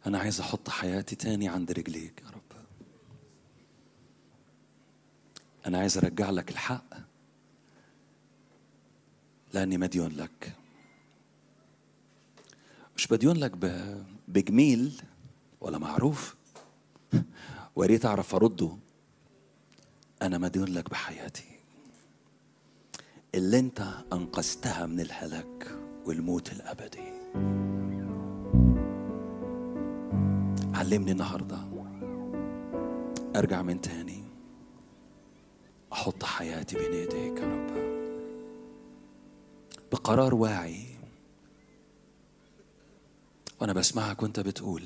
أنا عايز أحط حياتي تاني عند رجليك يا رب أنا عايز أرجع لك الحق لأني مديون لك مش مديون لك ب- بجميل ولا معروف ويا ريت أعرف أرده أنا مديون لك بحياتي اللي أنت أنقذتها من الهلاك والموت الأبدي علمني النهارده ارجع من تاني احط حياتي بين ايديك يا رب بقرار واعي وانا بسمعك وانت بتقول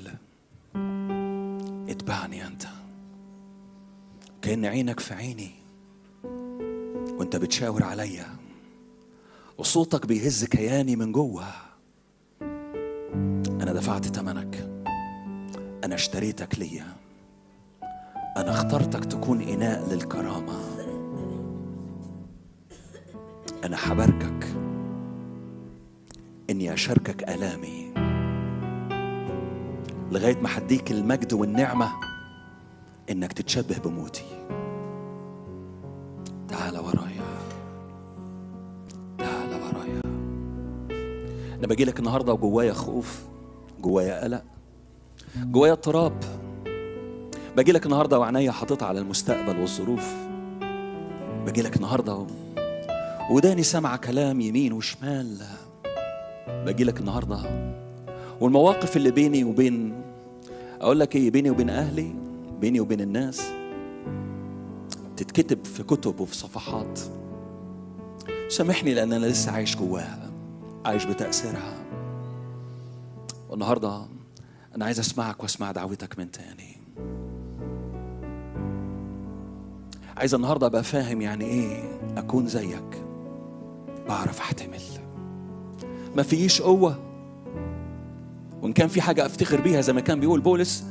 اتبعني انت كان عينك في عيني وانت بتشاور عليا وصوتك بيهز كياني من جوه انا دفعت ثمنك أنا اشتريتك ليا أنا اخترتك تكون إناء للكرامة أنا حباركك إني أشاركك آلامي لغاية ما حديك المجد والنعمة إنك تتشبه بموتي تعال ورايا تعال ورايا أنا باجي لك النهاردة وجوايا خوف جوايا قلق جوايا اضطراب باجي لك النهارده وعينيا حاططها على المستقبل والظروف باجي لك النهارده و... وداني سامعه كلام يمين وشمال باجي لك النهارده والمواقف اللي بيني وبين اقول لك ايه بيني وبين اهلي بيني وبين الناس تتكتب في كتب وفي صفحات سامحني لان انا لسه عايش جواها عايش بتاثيرها والنهارده أنا عايز أسمعك وأسمع دعوتك من تاني عايز النهاردة أبقى فاهم يعني إيه أكون زيك بعرف أحتمل ما فيش قوة وإن كان في حاجة أفتخر بيها زي ما كان بيقول بولس